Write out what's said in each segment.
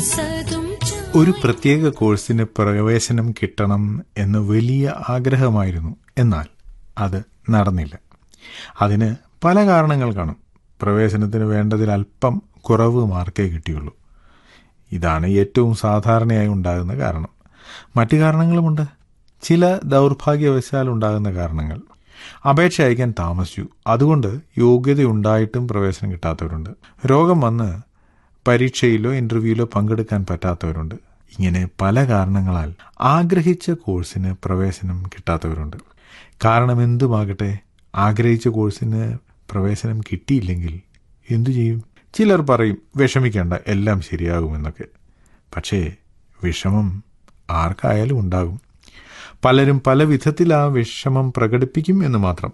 സദും ഒരു പ്രത്യേക കോഴ്സിന് പ്രവേശനം കിട്ടണം എന്ന് വലിയ ആഗ്രഹമായിരുന്നു എന്നാൽ അത് നടന്നില്ല അതിന് പല കാരണങ്ങൾ കാണും പ്രവേശനത്തിന് വേണ്ടതിൽ അല്പം കുറവ് മാർക്കേ കിട്ടിയുള്ളൂ ഇതാണ് ഏറ്റവും സാധാരണയായി ഉണ്ടാകുന്ന കാരണം മറ്റു കാരണങ്ങളുമുണ്ട് ചില ദൗർഭാഗ്യവശാൽ ഉണ്ടാകുന്ന കാരണങ്ങൾ അപേക്ഷ അയക്കാൻ താമസിച്ചു അതുകൊണ്ട് യോഗ്യതയുണ്ടായിട്ടും പ്രവേശനം കിട്ടാത്തവരുണ്ട് രോഗം വന്ന് പരീക്ഷയിലോ ഇന്റർവ്യൂയിലോ പങ്കെടുക്കാൻ പറ്റാത്തവരുണ്ട് ഇങ്ങനെ പല കാരണങ്ങളാൽ ആഗ്രഹിച്ച കോഴ്സിന് പ്രവേശനം കിട്ടാത്തവരുണ്ട് കാരണം എന്തുമാകട്ടെ ആഗ്രഹിച്ച കോഴ്സിന് പ്രവേശനം കിട്ടിയില്ലെങ്കിൽ എന്തു ചെയ്യും ചിലർ പറയും വിഷമിക്കേണ്ട എല്ലാം ശരിയാകുമെന്നൊക്കെ പക്ഷേ വിഷമം ആർക്കായാലും ഉണ്ടാകും പലരും പല വിധത്തിൽ ആ വിഷമം പ്രകടിപ്പിക്കും എന്ന് മാത്രം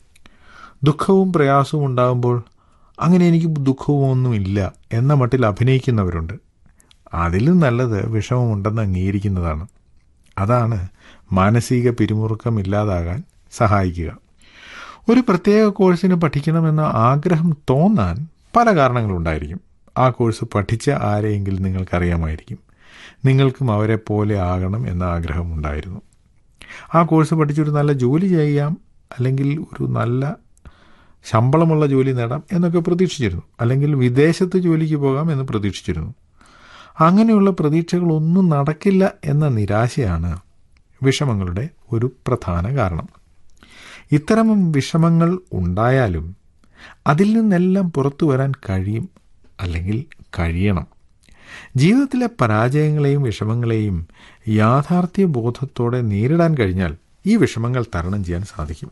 ദുഃഖവും പ്രയാസവും ഉണ്ടാകുമ്പോൾ അങ്ങനെ എനിക്ക് ദുഃഖവും ഒന്നുമില്ല എന്ന മട്ടിൽ അഭിനയിക്കുന്നവരുണ്ട് അതിലും നല്ലത് വിഷമമുണ്ടെന്ന് അംഗീകരിക്കുന്നതാണ് അതാണ് മാനസിക പിരിമുറുക്കം ഇല്ലാതാകാൻ സഹായിക്കുക ഒരു പ്രത്യേക കോഴ്സിന് പഠിക്കണമെന്ന ആഗ്രഹം തോന്നാൻ പല കാരണങ്ങളുണ്ടായിരിക്കും ആ കോഴ്സ് പഠിച്ച ആരെയെങ്കിലും നിങ്ങൾക്കറിയാമായിരിക്കും നിങ്ങൾക്കും അവരെ പോലെ ആകണം എന്ന ആഗ്രഹം ഉണ്ടായിരുന്നു ആ കോഴ്സ് പഠിച്ചൊരു നല്ല ജോലി ചെയ്യാം അല്ലെങ്കിൽ ഒരു നല്ല ശമ്പളമുള്ള ജോലി നേടാം എന്നൊക്കെ പ്രതീക്ഷിച്ചിരുന്നു അല്ലെങ്കിൽ വിദേശത്ത് ജോലിക്ക് പോകാം എന്ന് പ്രതീക്ഷിച്ചിരുന്നു അങ്ങനെയുള്ള പ്രതീക്ഷകളൊന്നും നടക്കില്ല എന്ന നിരാശയാണ് വിഷമങ്ങളുടെ ഒരു പ്രധാന കാരണം ഇത്തരം വിഷമങ്ങൾ ഉണ്ടായാലും അതിൽ നിന്നെല്ലാം പുറത്തു വരാൻ കഴിയും അല്ലെങ്കിൽ കഴിയണം ജീവിതത്തിലെ പരാജയങ്ങളെയും വിഷമങ്ങളെയും യാഥാർത്ഥ്യ ബോധത്തോടെ നേരിടാൻ കഴിഞ്ഞാൽ ഈ വിഷമങ്ങൾ തരണം ചെയ്യാൻ സാധിക്കും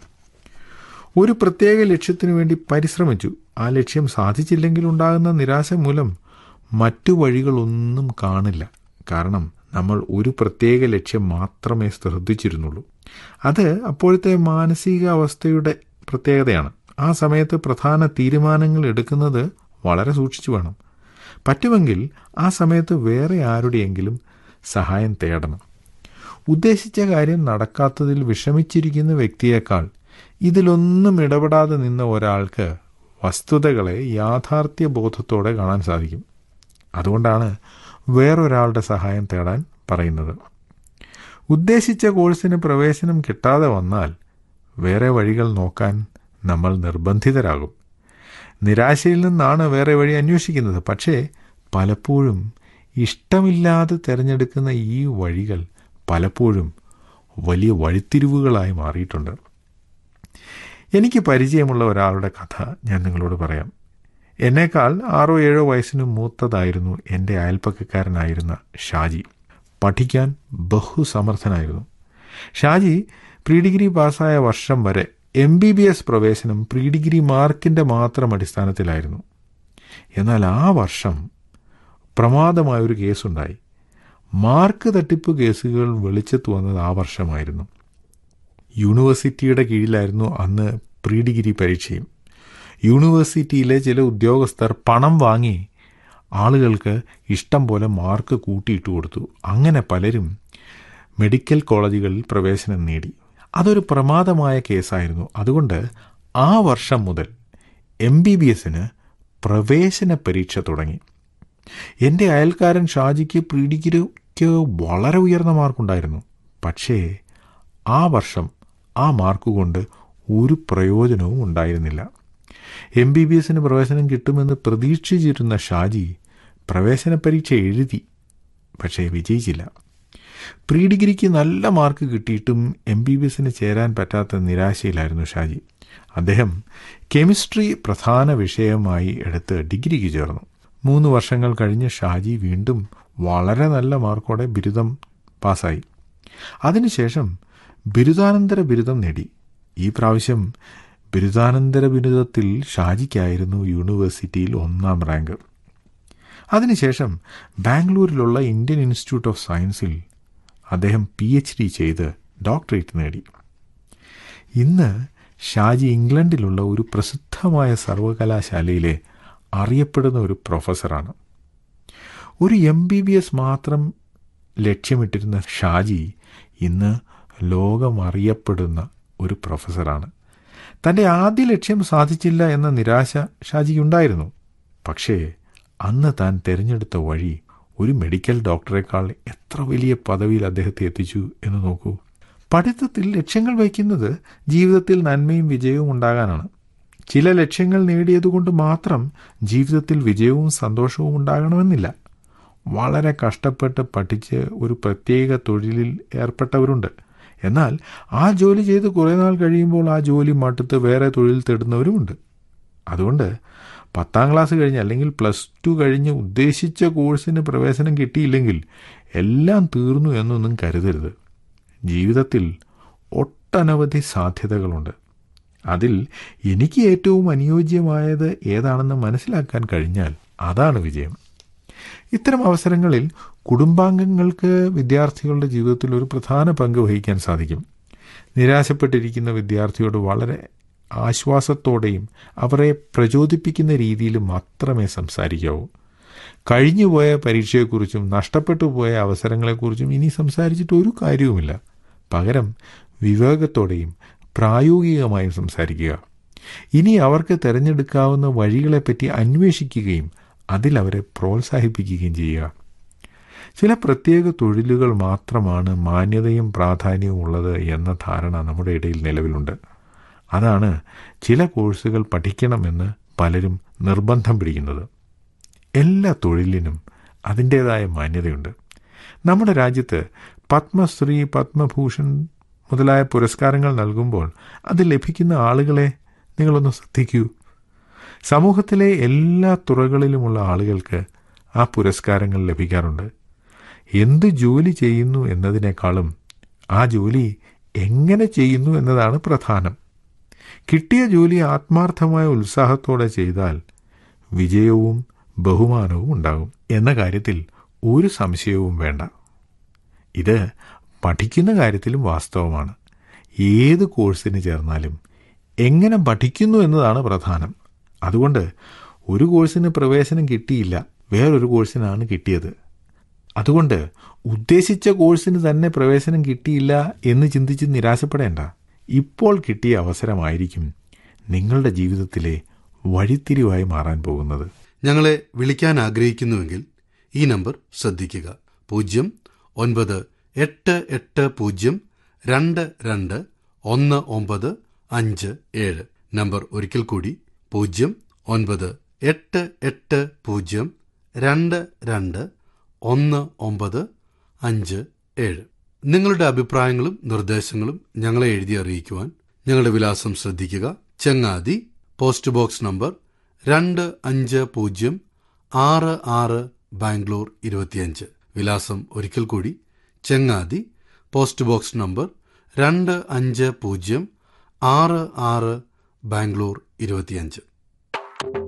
ഒരു പ്രത്യേക ലക്ഷ്യത്തിനു വേണ്ടി പരിശ്രമിച്ചു ആ ലക്ഷ്യം സാധിച്ചില്ലെങ്കിൽ ഉണ്ടാകുന്ന നിരാശ മൂലം മറ്റു വഴികളൊന്നും കാണില്ല കാരണം നമ്മൾ ഒരു പ്രത്യേക ലക്ഷ്യം മാത്രമേ ശ്രദ്ധിച്ചിരുന്നുള്ളൂ അത് അപ്പോഴത്തെ മാനസിക അവസ്ഥയുടെ പ്രത്യേകതയാണ് ആ സമയത്ത് പ്രധാന തീരുമാനങ്ങൾ എടുക്കുന്നത് വളരെ സൂക്ഷിച്ചു വേണം പറ്റുമെങ്കിൽ ആ സമയത്ത് വേറെ ആരുടെയെങ്കിലും സഹായം തേടണം ഉദ്ദേശിച്ച കാര്യം നടക്കാത്തതിൽ വിഷമിച്ചിരിക്കുന്ന വ്യക്തിയേക്കാൾ ഇതിലൊന്നും ഇടപെടാതെ നിന്ന ഒരാൾക്ക് വസ്തുതകളെ യാഥാർത്ഥ്യ ബോധത്തോടെ കാണാൻ സാധിക്കും അതുകൊണ്ടാണ് വേറൊരാളുടെ സഹായം തേടാൻ പറയുന്നത് ഉദ്ദേശിച്ച കോഴ്സിന് പ്രവേശനം കിട്ടാതെ വന്നാൽ വേറെ വഴികൾ നോക്കാൻ നമ്മൾ നിർബന്ധിതരാകും നിരാശയിൽ നിന്നാണ് വേറെ വഴി അന്വേഷിക്കുന്നത് പക്ഷേ പലപ്പോഴും ഇഷ്ടമില്ലാതെ തിരഞ്ഞെടുക്കുന്ന ഈ വഴികൾ പലപ്പോഴും വലിയ വഴിത്തിരിവുകളായി മാറിയിട്ടുണ്ട് എനിക്ക് പരിചയമുള്ള ഒരാളുടെ കഥ ഞാൻ നിങ്ങളോട് പറയാം എന്നേക്കാൾ ആറോ ഏഴോ വയസ്സിന് മൂത്തതായിരുന്നു എൻ്റെ അയൽപ്പക്കക്കാരനായിരുന്ന ഷാജി പഠിക്കാൻ ബഹുസമർത്ഥനായിരുന്നു ഷാജി പ്രീ ഡിഗ്രി പാസ്സായ വർഷം വരെ എം ബി ബി എസ് പ്രവേശനം പ്രീ ഡിഗ്രി മാർക്കിൻ്റെ മാത്രം അടിസ്ഥാനത്തിലായിരുന്നു എന്നാൽ ആ വർഷം പ്രമാദമായൊരു കേസുണ്ടായി മാർക്ക് തട്ടിപ്പ് കേസുകൾ വെളിച്ചത്ത് വന്നത് ആ വർഷമായിരുന്നു യൂണിവേഴ്സിറ്റിയുടെ കീഴിലായിരുന്നു അന്ന് പ്രീ ഡിഗ്രി പരീക്ഷയും യൂണിവേഴ്സിറ്റിയിലെ ചില ഉദ്യോഗസ്ഥർ പണം വാങ്ങി ആളുകൾക്ക് ഇഷ്ടം പോലെ മാർക്ക് കൂട്ടിയിട്ട് കൊടുത്തു അങ്ങനെ പലരും മെഡിക്കൽ കോളേജുകളിൽ പ്രവേശനം നേടി അതൊരു പ്രമാദമായ കേസായിരുന്നു അതുകൊണ്ട് ആ വർഷം മുതൽ എം ബി ബി എസിന് പ്രവേശന പരീക്ഷ തുടങ്ങി എൻ്റെ അയൽക്കാരൻ ഷാജിക്ക് പ്രീ ഡിഗ്രിക്ക് വളരെ ഉയർന്ന മാർക്കുണ്ടായിരുന്നു പക്ഷേ ആ വർഷം ആ മാർക്ക് കൊണ്ട് ഒരു പ്രയോജനവും ഉണ്ടായിരുന്നില്ല എം ബി ബി എസിന് പ്രവേശനം കിട്ടുമെന്ന് പ്രതീക്ഷിച്ചിരുന്ന ഷാജി പ്രവേശന പരീക്ഷ എഴുതി പക്ഷേ വിജയിച്ചില്ല പ്രീ ഡിഗ്രിക്ക് നല്ല മാർക്ക് കിട്ടിയിട്ടും എം ബി ബി എസിന് ചേരാൻ പറ്റാത്ത നിരാശയിലായിരുന്നു ഷാജി അദ്ദേഹം കെമിസ്ട്രി പ്രധാന വിഷയമായി എടുത്ത് ഡിഗ്രിക്ക് ചേർന്നു മൂന്ന് വർഷങ്ങൾ കഴിഞ്ഞ് ഷാജി വീണ്ടും വളരെ നല്ല മാർക്കോടെ ബിരുദം പാസ്സായി അതിനുശേഷം ബിരുദാനന്തര ബിരുദം നേടി ഈ പ്രാവശ്യം ബിരുദാനന്തര ബിരുദത്തിൽ ഷാജിക്കായിരുന്നു യൂണിവേഴ്സിറ്റിയിൽ ഒന്നാം റാങ്ക് അതിനുശേഷം ബാംഗ്ലൂരിലുള്ള ഇന്ത്യൻ ഇൻസ്റ്റിറ്റ്യൂട്ട് ഓഫ് സയൻസിൽ അദ്ദേഹം പി എച്ച് ഡി ചെയ്ത് ഡോക്ടറേറ്റ് നേടി ഇന്ന് ഷാജി ഇംഗ്ലണ്ടിലുള്ള ഒരു പ്രസിദ്ധമായ സർവകലാശാലയിലെ അറിയപ്പെടുന്ന ഒരു പ്രൊഫസറാണ് ഒരു എം ബി ബി എസ് മാത്രം ലക്ഷ്യമിട്ടിരുന്ന ഷാജി ഇന്ന് ലോകം അറിയപ്പെടുന്ന ഒരു പ്രൊഫസറാണ് തൻ്റെ ആദ്യ ലക്ഷ്യം സാധിച്ചില്ല എന്ന നിരാശ ഷാജിക്കുണ്ടായിരുന്നു പക്ഷേ അന്ന് താൻ തിരഞ്ഞെടുത്ത വഴി ഒരു മെഡിക്കൽ ഡോക്ടറെക്കാൾ എത്ര വലിയ പദവിയിൽ അദ്ദേഹത്തെ എത്തിച്ചു എന്ന് നോക്കൂ പഠിത്തത്തിൽ ലക്ഷ്യങ്ങൾ വയ്ക്കുന്നത് ജീവിതത്തിൽ നന്മയും വിജയവും ഉണ്ടാകാനാണ് ചില ലക്ഷ്യങ്ങൾ നേടിയതുകൊണ്ട് മാത്രം ജീവിതത്തിൽ വിജയവും സന്തോഷവും ഉണ്ടാകണമെന്നില്ല വളരെ കഷ്ടപ്പെട്ട് പഠിച്ച് ഒരു പ്രത്യേക തൊഴിലിൽ ഏർപ്പെട്ടവരുണ്ട് എന്നാൽ ആ ജോലി ചെയ്ത് കുറേ നാൾ കഴിയുമ്പോൾ ആ ജോലി മടുത്ത് വേറെ തൊഴിൽ തേടുന്നവരുമുണ്ട് അതുകൊണ്ട് പത്താം ക്ലാസ് കഴിഞ്ഞ് അല്ലെങ്കിൽ പ്ലസ് ടു കഴിഞ്ഞ് ഉദ്ദേശിച്ച കോഴ്സിന് പ്രവേശനം കിട്ടിയില്ലെങ്കിൽ എല്ലാം തീർന്നു എന്നൊന്നും കരുതരുത് ജീവിതത്തിൽ ഒട്ടനവധി സാധ്യതകളുണ്ട് അതിൽ എനിക്ക് ഏറ്റവും അനുയോജ്യമായത് ഏതാണെന്ന് മനസ്സിലാക്കാൻ കഴിഞ്ഞാൽ അതാണ് വിജയം ഇത്തരം അവസരങ്ങളിൽ കുടുംബാംഗങ്ങൾക്ക് വിദ്യാർത്ഥികളുടെ ജീവിതത്തിൽ ഒരു പ്രധാന പങ്ക് വഹിക്കാൻ സാധിക്കും നിരാശപ്പെട്ടിരിക്കുന്ന വിദ്യാർത്ഥിയോട് വളരെ ആശ്വാസത്തോടെയും അവരെ പ്രചോദിപ്പിക്കുന്ന രീതിയിൽ മാത്രമേ സംസാരിക്കാവൂ കഴിഞ്ഞുപോയ പരീക്ഷയെക്കുറിച്ചും നഷ്ടപ്പെട്ടു പോയ അവസരങ്ങളെക്കുറിച്ചും ഇനി സംസാരിച്ചിട്ട് ഒരു കാര്യവുമില്ല പകരം വിവേകത്തോടെയും പ്രായോഗികമായും സംസാരിക്കുക ഇനി അവർക്ക് തിരഞ്ഞെടുക്കാവുന്ന വഴികളെപ്പറ്റി അന്വേഷിക്കുകയും അതിൽ അവരെ പ്രോത്സാഹിപ്പിക്കുകയും ചെയ്യുക ചില പ്രത്യേക തൊഴിലുകൾ മാത്രമാണ് മാന്യതയും പ്രാധാന്യവും ഉള്ളത് എന്ന ധാരണ നമ്മുടെ ഇടയിൽ നിലവിലുണ്ട് അതാണ് ചില കോഴ്സുകൾ പഠിക്കണമെന്ന് പലരും നിർബന്ധം പിടിക്കുന്നത് എല്ലാ തൊഴിലിനും അതിൻ്റേതായ മാന്യതയുണ്ട് നമ്മുടെ രാജ്യത്ത് പത്മശ്രീ പത്മഭൂഷൺ മുതലായ പുരസ്കാരങ്ങൾ നൽകുമ്പോൾ അത് ലഭിക്കുന്ന ആളുകളെ നിങ്ങളൊന്ന് ശ്രദ്ധിക്കൂ സമൂഹത്തിലെ എല്ലാ തുറകളിലുമുള്ള ആളുകൾക്ക് ആ പുരസ്കാരങ്ങൾ ലഭിക്കാറുണ്ട് എന്ത് ജോലി ചെയ്യുന്നു എന്നതിനേക്കാളും ആ ജോലി എങ്ങനെ ചെയ്യുന്നു എന്നതാണ് പ്രധാനം കിട്ടിയ ജോലി ആത്മാർത്ഥമായ ഉത്സാഹത്തോടെ ചെയ്താൽ വിജയവും ബഹുമാനവും ഉണ്ടാകും എന്ന കാര്യത്തിൽ ഒരു സംശയവും വേണ്ട ഇത് പഠിക്കുന്ന കാര്യത്തിലും വാസ്തവമാണ് ഏത് കോഴ്സിന് ചേർന്നാലും എങ്ങനെ പഠിക്കുന്നു എന്നതാണ് പ്രധാനം അതുകൊണ്ട് ഒരു കോഴ്സിന് പ്രവേശനം കിട്ടിയില്ല വേറൊരു കോഴ്സിനാണ് കിട്ടിയത് അതുകൊണ്ട് ഉദ്ദേശിച്ച കോഴ്സിന് തന്നെ പ്രവേശനം കിട്ടിയില്ല എന്ന് ചിന്തിച്ച് നിരാശപ്പെടേണ്ട ഇപ്പോൾ കിട്ടിയ അവസരമായിരിക്കും നിങ്ങളുടെ ജീവിതത്തിലെ വഴിത്തിരിവായി മാറാൻ പോകുന്നത് ഞങ്ങളെ വിളിക്കാൻ ആഗ്രഹിക്കുന്നുവെങ്കിൽ ഈ നമ്പർ ശ്രദ്ധിക്കുക പൂജ്യം ഒൻപത് എട്ട് എട്ട് പൂജ്യം രണ്ട് രണ്ട് ഒന്ന് ഒമ്പത് അഞ്ച് ഏഴ് നമ്പർ ഒരിക്കൽ കൂടി പൂജ്യം ഒൻപത് എട്ട് എട്ട് പൂജ്യം രണ്ട് രണ്ട് ഒന്ന് ഒമ്പത് അഞ്ച് ഏഴ് നിങ്ങളുടെ അഭിപ്രായങ്ങളും നിർദ്ദേശങ്ങളും ഞങ്ങളെ എഴുതി അറിയിക്കുവാൻ ഞങ്ങളുടെ വിലാസം ശ്രദ്ധിക്കുക ചങ്ങാതി പോസ്റ്റ് ബോക്സ് നമ്പർ രണ്ട് അഞ്ച് പൂജ്യം ആറ് ആറ് ബാംഗ്ലൂർ ഇരുപത്തിയഞ്ച് വിലാസം ഒരിക്കൽ കൂടി ചെങ്ങാതി പോസ്റ്റ് ബോക്സ് നമ്പർ രണ്ട് അഞ്ച് പൂജ്യം ആറ് ആറ് ബാംഗ്ലൂർ ഇരുപത്തിയഞ്ച്